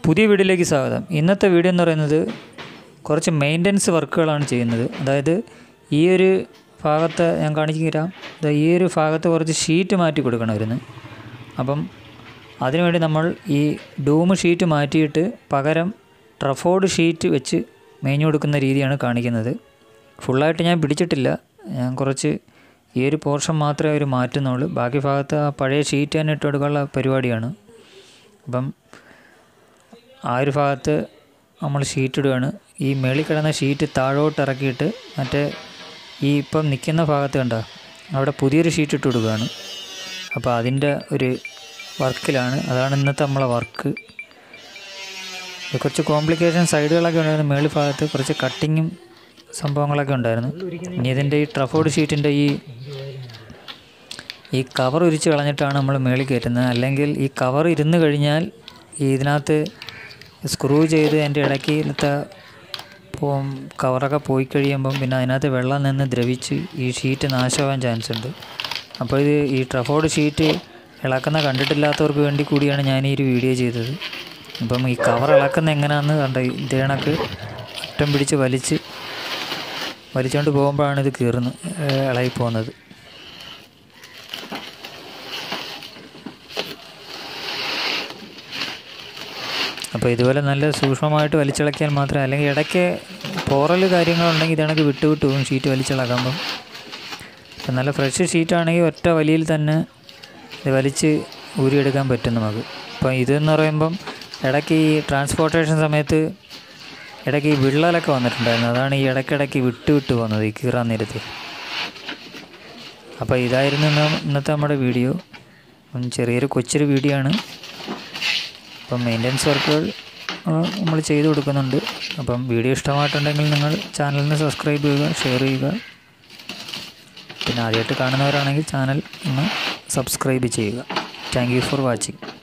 പുതിയ വീഡിയോയിലേക്ക് സ്വാഗതം ഇന്നത്തെ വീഡിയോ എന്ന് പറയുന്നത് കുറച്ച് മെയിൻ്റനൻസ് വർക്കുകളാണ് ചെയ്യുന്നത് അതായത് ഈ ഒരു ഭാഗത്ത് ഞാൻ കാണിച്ചു തരാം ദാ ഈ ഒരു ഭാഗത്ത് കുറച്ച് ഷീറ്റ് മാറ്റി കൊടുക്കണമായിരുന്നു അപ്പം അതിനുവേണ്ടി നമ്മൾ ഈ ഡൂം ഷീറ്റ് മാറ്റിയിട്ട് പകരം ട്രഫോർഡ് ഷീറ്റ് വെച്ച് മേഞ്ഞു കൊടുക്കുന്ന രീതിയാണ് കാണിക്കുന്നത് ഫുള്ളായിട്ട് ഞാൻ പിടിച്ചിട്ടില്ല ഞാൻ കുറച്ച് ഈ ഒരു പോർഷൻ മാത്രമേ അവർ മാറ്റുന്നുള്ളൂ ബാക്കി ഭാഗത്ത് ആ പഴയ ഷീറ്റ് തന്നെ ഇട്ട് കൊടുക്കാനുള്ള പരിപാടിയാണ് അപ്പം ആ ഒരു ഭാഗത്ത് നമ്മൾ ഷീറ്റ് ഇടുകയാണ് ഈ മേളിൽ കിടന്ന ഷീറ്റ് താഴോട്ട് ഇറക്കിയിട്ട് മറ്റേ ഈ ഇപ്പം നിൽക്കുന്ന ഭാഗത്ത് കണ്ട അവിടെ പുതിയൊരു ഷീറ്റ് ഇട്ട് കൊടുക്കുകയാണ് അപ്പോൾ അതിൻ്റെ ഒരു വർക്കിലാണ് അതാണ് ഇന്നത്തെ നമ്മളെ വർക്ക് ഇത് കുറച്ച് കോംപ്ലിക്കേഷൻ സൈഡുകളൊക്കെ ഉണ്ടായിരുന്നു മേളിൽ ഭാഗത്ത് കുറച്ച് കട്ടിങ്ങും സംഭവങ്ങളൊക്കെ ഉണ്ടായിരുന്നു ഇനി ഇതിൻ്റെ ഈ ട്രഫോർഡ് ഷീറ്റിൻ്റെ ഈ ഈ കവർ ഉരിച്ച് കളഞ്ഞിട്ടാണ് നമ്മൾ മേളിൽ കയറ്റുന്നത് അല്ലെങ്കിൽ ഈ കവർ ഇരുന്ന് കഴിഞ്ഞാൽ ഈ ഇതിനകത്ത് സ്ക്രൂ ചെയ്ത് അതിൻ്റെ ഇടയ്ക്കിലത്തെ പോം കവറൊക്കെ പോയി കഴിയുമ്പം പിന്നെ അതിനകത്ത് വെള്ളം നിന്ന് ദ്രവിച്ച് ഈ ഷീറ്റ് നാശമാകാൻ ചാൻസ് ഉണ്ട് അപ്പോൾ ഇത് ഈ ട്രഫോർഡ് ഷീറ്റ് ഇളക്കുന്ന കണ്ടിട്ടില്ലാത്തവർക്ക് വേണ്ടി കൂടിയാണ് ഞാൻ ഈ ഒരു വീഡിയോ ചെയ്തത് അപ്പം ഈ കവർ ഇളക്കുന്ന എങ്ങനെയാണെന്ന് കണ്ട ഇതേ കണക്ക് അറ്റം പിടിച്ച് വലിച്ച് വലിച്ചുകൊണ്ട് പോകുമ്പോഴാണ് ഇത് കീറുന്നത് ഇളകി പോകുന്നത് അപ്പോൾ ഇതുപോലെ നല്ല സൂക്ഷ്മമായിട്ട് വലിച്ചിളക്കിയാൽ മാത്രമേ അല്ലെങ്കിൽ ഇടയ്ക്ക് പോറൽ കാര്യങ്ങളുണ്ടെങ്കിൽ ഇതണക്ക് വിട്ട് വിട്ട് പോകും ഷീറ്റ് വലിച്ചിളക്കുമ്പം ഇപ്പം നല്ല ഫ്രഷ് ഷീറ്റാണെങ്കിൽ ഒറ്റ വലിയിൽ തന്നെ ഇത് വലിച്ച് ഊരിയെടുക്കാൻ പറ്റും നമുക്ക് അപ്പം ഇതെന്ന് പറയുമ്പം ഇടയ്ക്ക് ഈ ട്രാൻസ്പോർട്ടേഷൻ സമയത്ത് ഇടയ്ക്ക് ഈ വിള്ളലൊക്കെ വന്നിട്ടുണ്ടായിരുന്നു അതാണ് ഈ ഇടയ്ക്കിടയ്ക്ക് വിട്ട് വിട്ട് പോകുന്നത് ഈ കീറാൻ നേരത്ത് അപ്പോൾ ഇതായിരുന്നു ഇന്ന് ഇന്നത്തെ നമ്മുടെ വീഡിയോ അപ്പം ചെറിയൊരു കൊച്ചൊരു വീഡിയോ ആണ് അപ്പം മെയിൻ്റനൻസ് വർക്കുകൾ നമ്മൾ ചെയ്തു കൊടുക്കുന്നുണ്ട് അപ്പം വീഡിയോ ഇഷ്ടമായിട്ടുണ്ടെങ്കിൽ നിങ്ങൾ ചാനലിന് സബ്സ്ക്രൈബ് ചെയ്യുക ഷെയർ ചെയ്യുക പിന്നെ ആദ്യമായിട്ട് കാണുന്നവരാണെങ്കിൽ ചാനൽ ഒന്ന് സബ്സ്ക്രൈബ് ചെയ്യുക താങ്ക് യു ഫോർ വാച്ചിങ്